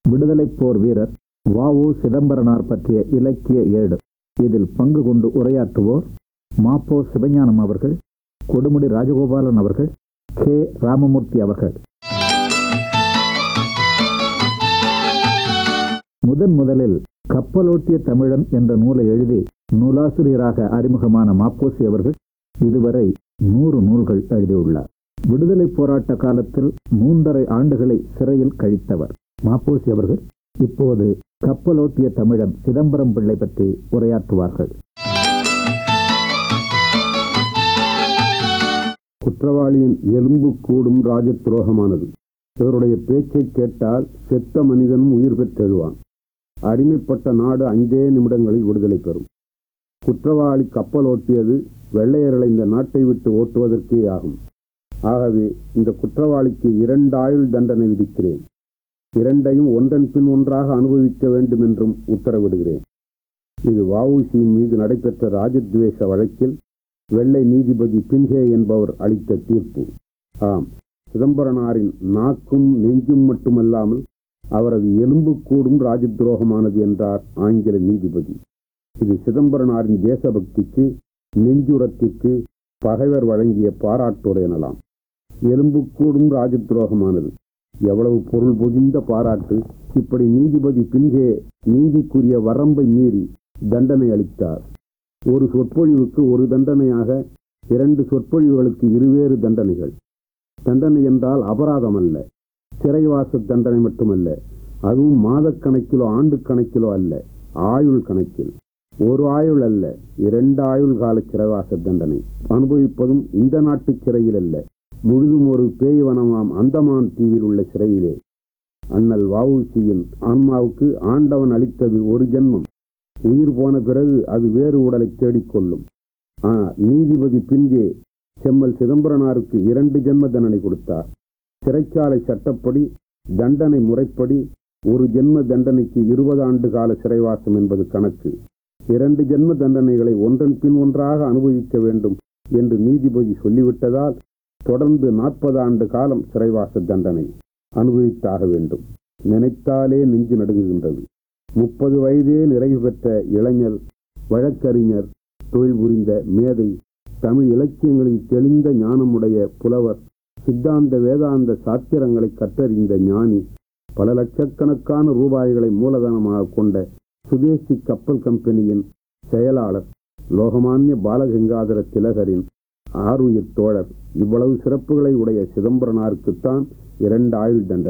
விடுதலைப் போர் வீரர் வ உ சிதம்பரனார் பற்றிய இலக்கிய ஏடு இதில் பங்கு கொண்டு உரையாற்றுவோர் மாப்போ சிவஞானம் அவர்கள் கொடுமுடி ராஜகோபாலன் அவர்கள் கே ராமமூர்த்தி அவர்கள் முதன் முதலில் கப்பலோட்டிய தமிழன் என்ற நூலை எழுதி நூலாசிரியராக அறிமுகமான மாப்போசி அவர்கள் இதுவரை நூறு நூல்கள் எழுதியுள்ளார் விடுதலை போராட்ட காலத்தில் மூன்றரை ஆண்டுகளை சிறையில் கழித்தவர் மாப்போசி அவர்கள் இப்போது கப்பலோட்டிய தமிழன் சிதம்பரம் பிள்ளை பற்றி உரையாற்றுவார்கள் குற்றவாளியின் எலும்பு கூடும் ராஜ துரோகமானது இவருடைய பேச்சை கேட்டால் செத்த மனிதனும் உயிர் பெற்றெழுவான் அடிமைப்பட்ட நாடு அஞ்சே நிமிடங்களில் விடுதலை பெறும் குற்றவாளி கப்பல் ஓட்டியது வெள்ளையர்களை இந்த நாட்டை விட்டு ஓட்டுவதற்கே ஆகும் ஆகவே இந்த குற்றவாளிக்கு இரண்டு ஆயுள் தண்டனை விதிக்கிறேன் இரண்டையும் ஒன்றன் பின் ஒன்றாக அனுபவிக்க வேண்டும் என்றும் உத்தரவிடுகிறேன் இது வஉசியின் மீது நடைபெற்ற ராஜத்வேஷ வழக்கில் வெள்ளை நீதிபதி பின்ஹே என்பவர் அளித்த தீர்ப்பு ஆம் சிதம்பரனாரின் நாக்கும் நெஞ்சும் மட்டுமல்லாமல் அவரது எலும்பு கூடும் ராஜ துரோகமானது என்றார் ஆங்கில நீதிபதி இது சிதம்பரனாரின் தேசபக்திக்கு நெஞ்சுரத்திற்கு பகைவர் வழங்கிய பாராட்டோடு எனலாம் எலும்பு கூடும் ராஜ துரோகமானது எவ்வளவு பொருள் பொதிந்த பாராட்டு இப்படி நீதிபதி பின்கே நீதிக்குரிய வரம்பை மீறி தண்டனை அளித்தார் ஒரு சொற்பொழிவுக்கு ஒரு தண்டனையாக இரண்டு சொற்பொழிவுகளுக்கு இருவேறு தண்டனைகள் தண்டனை என்றால் அபராதம் அல்ல சிறைவாச தண்டனை மட்டுமல்ல அதுவும் மாதக்கணக்கிலோ ஆண்டு கணக்கிலோ அல்ல ஆயுள் கணக்கில் ஒரு ஆயுள் அல்ல இரண்டு ஆயுள் கால சிறைவாச தண்டனை அனுபவிப்பதும் இந்த நாட்டு சிறையில் அல்ல முழுதும் ஒரு பேய்வனமாம் அந்தமான் தீவில் உள்ள சிறையிலே அண்ணல் வவுசியின் ஆன்மாவுக்கு ஆண்டவன் அளித்தது ஒரு ஜென்மம் உயிர் போன பிறகு அது வேறு உடலை தேடிக்கொள்ளும் ஆனால் நீதிபதி பின்கே செம்மல் சிதம்பரனாருக்கு இரண்டு ஜென்ம தண்டனை கொடுத்தார் சிறைச்சாலை சட்டப்படி தண்டனை முறைப்படி ஒரு ஜென்ம தண்டனைக்கு இருபது ஆண்டு கால சிறைவாசம் என்பது கணக்கு இரண்டு ஜென்ம தண்டனைகளை ஒன்றன் பின் ஒன்றாக அனுபவிக்க வேண்டும் என்று நீதிபதி சொல்லிவிட்டதால் தொடர்ந்து நாற்பது ஆண்டு காலம் சிறைவாச தண்டனை அனுபவித்தாக வேண்டும் நினைத்தாலே நெஞ்சு நடுங்குகின்றது முப்பது வயதே நிறைவு பெற்ற இளைஞர் வழக்கறிஞர் தொழில் புரிந்த மேதை தமிழ் இலக்கியங்களில் தெளிந்த ஞானமுடைய புலவர் சித்தாந்த வேதாந்த சாத்திரங்களை கற்றறிந்த ஞானி பல லட்சக்கணக்கான ரூபாய்களை மூலதனமாக கொண்ட சுதேசி கப்பல் கம்பெனியின் செயலாளர் லோகமானிய பாலகங்காதர திலகரின் ஆருயிர் தோழர் இவ்வளவு சிறப்புகளை உடைய சிதம்பரனாருக்குத்தான் இரண்டு ஆயுள் தண்டனை